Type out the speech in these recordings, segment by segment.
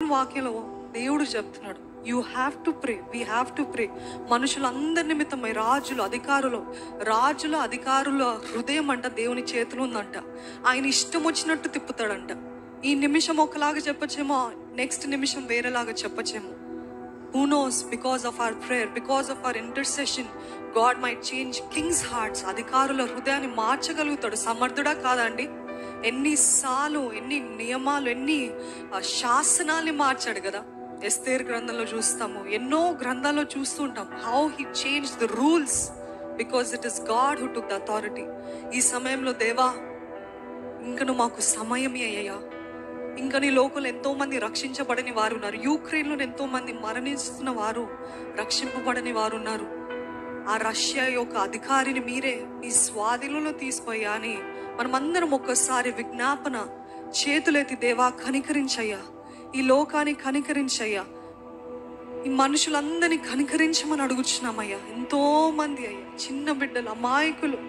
దేవుని వాక్యంలో దేవుడు చెప్తున్నాడు you have to pray we have to pray మనుషులందరి నిమిత్తమై రాజులు అధికారులు రాజుల అధికారుల హృదయం అంట దేవుని చేతిలో ఉందంట ఆయన ఇష్టం వచ్చినట్టు తిప్పుతాడంట ఈ నిమిషం ఒకలాగా చెప్పచ్చేమో నెక్స్ట్ నిమిషం వేరేలాగా చెప్పచ్చేమో who knows because of our prayer because of our intercession God might change kings hearts అధికారుల హృదయాన్ని మార్చగలుగుతాడు సమర్థుడా కాదండి ఎన్నిసార్లు ఎన్ని నియమాలు ఎన్ని ఆ, శాసనాల్ని మార్చాడు కదా ఎస్తేర్ గ్రంథంలో చూస్తాము ఎన్నో గ్రంథాల్లో చూస్తూ ఉంటాం how he change the rules because it is God who took the authority ఈ సమయంలో దేవా ఇంకను మాకు సమయం అయ్యా ఇంకా నీ లోకంలో ఎంతో మంది రక్షించబడని వారు ఉన్నారు యూక్రెయిన్లో ఎంతో మంది మరణిస్తున్న వారు రక్షింపబడని వారు ఉన్నారు ఆ రష్యా యొక్క అధికారిని మీరే మీ స్వాధీనంలో తీసిపోయా అని మనమందరం ఒక్కసారి విజ్ఞాపన చేతులెత్తి దేవా కనికరించయ్యా ఈ లోకాన్ని కనికరించయ్యా ఈ మనుషులందరినీ కనికరించమని అడుగుచున్నామయ్యా ఎంతో మంది అయ్యా చిన్న బిడ్డలు అమాయకులు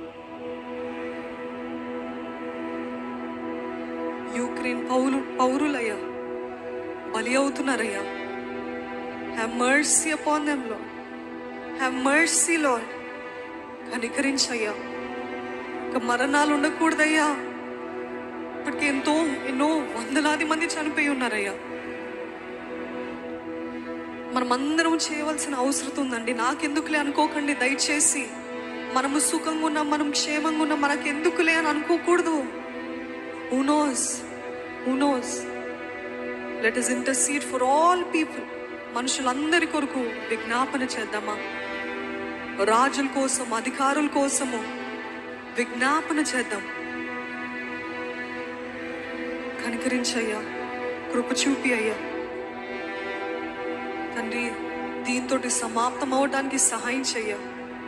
యూక్రెయిన్ పౌరు పౌరులయ్యా బలి అవుతున్నారయ్యా have mercy upon them Lord have mercy Lord కనికరించయ్యా ఇక మరణాలు ఉండకూడదయ్యా ఇప్పటికి ఎంతో ఎన్నో వందలాది మంది చనిపోయి ఉన్నారయ్యా మనం అందరం చేయవలసిన అవసరం ఉందండి నాకెందుకులే అనుకోకండి దయచేసి మనము సుఖంగా ఉన్నాం మనం క్షేమంగా ఉన్నాం మనకెందుకులే అని అనుకోకూడదు who knows who knows let us intercede for all people మనుషులందరి కొరకు విజ్ఞాపన చేద్దామా రాజుల కోసం అధికారుల కోసము విజ్ఞాపన చేద్దాం కనికరించయ్యా కృప చూపి అయ్యా తండ్రి దీంతో సమాప్తం అవడానికి సహాయం చెయ్యా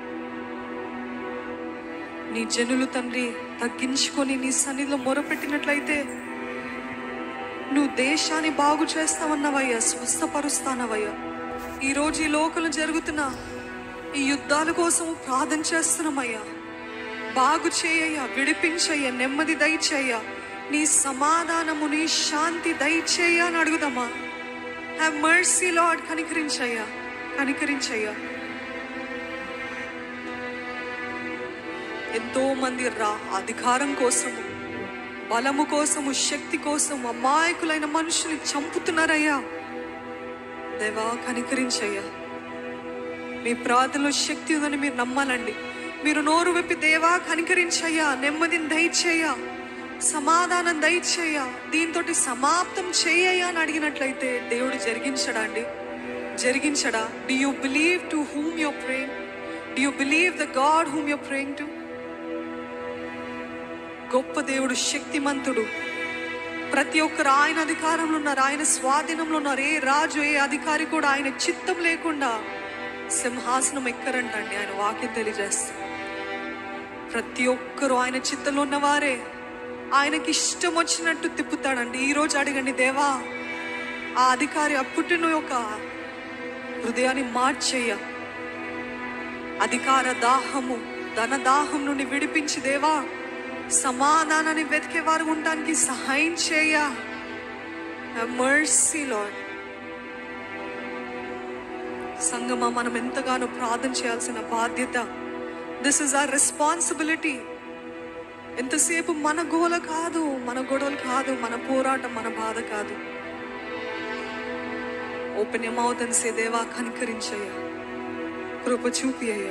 నీ జనులు తండ్రి తగ్గించుకొని నీ సన్నిధిలో మొరపెట్టినట్లయితే నువ్వు దేశాన్ని బాగు చేస్తావన్నవయ్యా స్వస్థపరుస్తానవయ్యా ఈరోజు ఈ లోకంలో జరుగుతున్న ఈ యుద్ధాల కోసం ప్రార్థన చేస్తున్నామయ్యా బాగు చేయయ్యా విడిపించయ్యా నెమ్మది దయచేయ్యా నీ సమాధానము నీ శాంతి దయచేయ అని అడుగుదామా హ్యావ్ మర్సీ లాడ్ కనికరించయ్యా కనికరించయ్యా ఎంతో మంది రా అధికారం కోసము బలము కోసము శక్తి కోసము అమాయకులైన మనుషుల్ని చంపుతున్నారయ్యా దేవా కనికరించయ్యా మీ ప్రార్థనలో శక్తి ఉందని మీరు నమ్మాలండి మీరు నోరు విప్పి దేవా కనికరించయ్యా నెమ్మదిని దయచేయ్యా సమాధానం దయచేయ్యా దీంతో సమాప్తం చేయయ్యా అని అడిగినట్లయితే దేవుడు జరిగించడా అండి జరిగించడా do you believe to whom your praying do you believe the God whom your praying to గొప్ప దేవుడు శక్తిమంతుడు ప్రతి ఒక్కరు ఆయన అధికారంలో ఉన్నారు ఆయన స్వాధీనంలో ఉన్నారు ఏ రాజు ఏ అధికారి కూడా ఆయన చిత్తం లేకుండా సింహాసనం ఎక్కరంటండి ఆయన వాక్యం తెలియజేస్తారు ప్రతి ఒక్కరు ఆయన చిత్తంలో ఉన్నవారే ఆయనకి ఇష్టం వచ్చినట్టు తిప్పుతాడండి ఈ రోజు అడగండి దేవా ఆ అధికారి ఆ పుట్టిన యొక్క హృదయాన్ని మార్చేయ అధికార దాహము ధన దాహం నుండి విడిపించి దేవా సమాధానాన్ని వెతికే వారు ఉండడానికి సహాయం చేయ మర్సీ లాడ్ సంగమా మనం ఎంతగానో ప్రార్థన చేయాల్సిన బాధ్యత దిస్ ఇస్ ఆర్ రెస్పాన్సిబిలిటీ ఎంతసేపు మన గోల కాదు మన గొడవలు కాదు మన పోరాటం మన బాధ కాదు ఓపెన్ ఏమవుతుంది సే దేవా కనికరించయ్యా కృప చూపి అయ్యా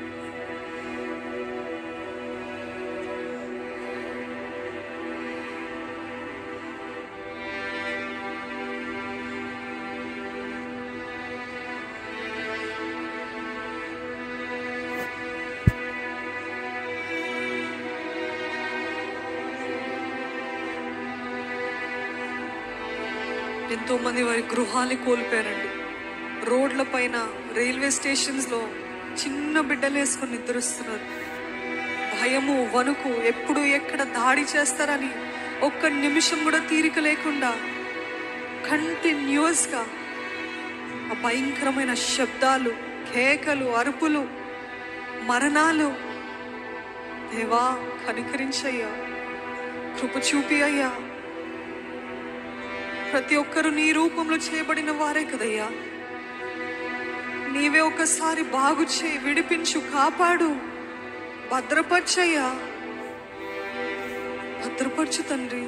ఎంతో మంది వారి గృహాన్ని కోల్పోయారండి రోడ్ల పైన రైల్వే స్టేషన్స్ లో చిన్న బిడ్డలు వేసుకొని నిద్రిస్తున్నారు భయము వణుకు ఎప్పుడు ఎక్కడ దాడి చేస్తారని ఒక్క నిమిషం కూడా తీరిక లేకుండా కంటిన్యూస్ గా ఆ భయంకరమైన శబ్దాలు కేకలు అరుపులు మరణాలు దేవా కనికరించయ్యా కృప చూపి అయ్యా ప్రతి ఒక్కరు నీ రూపంలో చేయబడిన వారే కదయ్యా నీవే ఒకసారి బాగు చేయి విడిపించు కాపాడు భద్రపరచయ్యా భద్రపరచు తండ్రి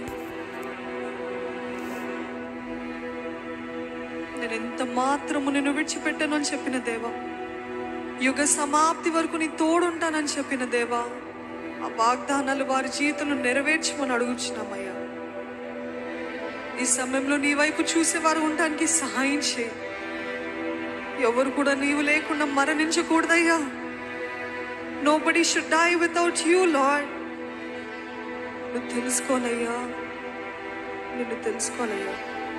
నేను ఎంత మాత్రము నిన్ను విడిచిపెట్టాను అని చెప్పిన దేవా యుగ సమాప్తి వరకు నీ తోడుంటానని చెప్పిన దేవా ఆ వాగ్దానాలు వారి జీవితంలో నెరవేర్చమని అడుగుచున్నామయ్యా ఈ సమయంలో నీ వైపు చూసేవారు ఉండడానికి సహాయం చేయి ఎవరు కూడా నీవు లేకుండా మరణించకూడదయ్యా nobody should die without you Lord నువ్వు తెలుసుకోనయ్యా నిన్ను తెలుసుకోనయ్యా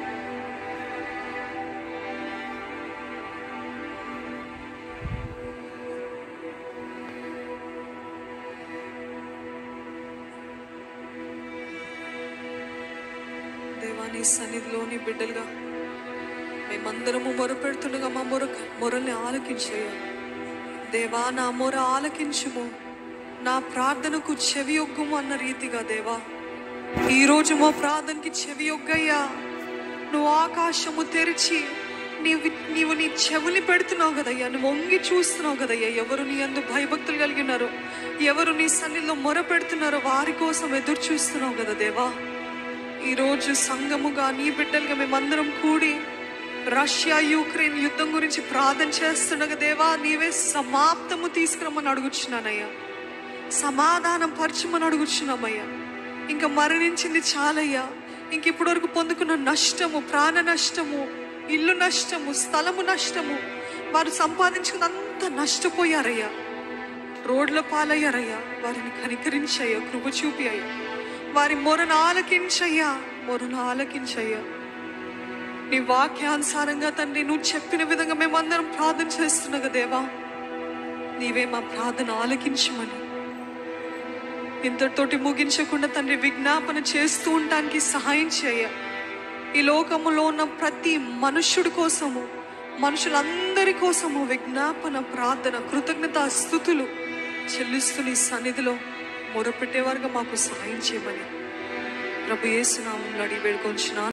దేవా నీ సన్నిధిలోని బిడ్డలుగా మేమందరము మొరపెడుతుండగా మా మొర మొరల్ని ఆలకించయ్యా దేవా నా మొర ఆలకించుము నా ప్రార్థనకు చెవి యొగ్గుము అన్న రీతిగా దేవా ఈరోజు మా ప్రార్థనకి చెవి యొగ్గయ్యా నువ్వు ఆకాశము తెరిచి నీవు నీవు నీ చెవుని పెడుతున్నావు కదయ్యా నువ్వు వంగి చూస్తున్నావు కదయ్యా ఎవరు నీ అందు భయభక్తులు కలిగి ఉన్నారో ఎవరు నీ సన్నిధిలో మొర పెడుతున్నారో వారి కోసం ఎదురు చూస్తున్నావు కదా దేవా ఈరోజు సంఘముగా నీ బిడ్డలుగా మేమందరం కూడి రష్యా యూక్రెయిన్ యుద్ధం గురించి ప్రార్థన చేస్తుండగా దేవా నీవే సమాప్తము తీసుకురమ్మని అడుగుచున్నానయ్యా సమాధానం పరచమని అడుగుచున్నామయ్యా ఇంకా మరణించింది చాలయ్యా ఇంక ఇప్పటి వరకు పొందుకున్న నష్టము ప్రాణ నష్టము ఇల్లు నష్టము స్థలము నష్టము వారు సంపాదించుకున్నంత నష్టపోయారయ్యా రోడ్ల పాలయ్యారయ్యా వారిని కనికరించయ్యా కృప చూపి అయ్యా వారి మొరను ఆలకించయ్యా మొరను ఆలకించయ్యా నీ వాక్యానుసారంగా తండ్రి నువ్వు చెప్పిన విధంగా మేమందరం ప్రార్థన చేస్తున్నాగా దేవా నీవే మా ప్రార్థన ఆలకించమని ఇంతటితోటి ముగించకుండా తండ్రి విజ్ఞాపన చేస్తూ ఉండటానికి సహాయం చేయ ఈ లోకములో ఉన్న ప్రతి మనుష్యుడి కోసము మనుషులందరి కోసము విజ్ఞాపన ప్రార్థన కృతజ్ఞత స్థుతులు చెల్లిస్తూ నీ సన్నిధిలో మొరపెట్టేవారుగా మాకు సహాయం చేయమని ప్రభు యేసునామంలో అడిగి వేడుకొంచున్నాను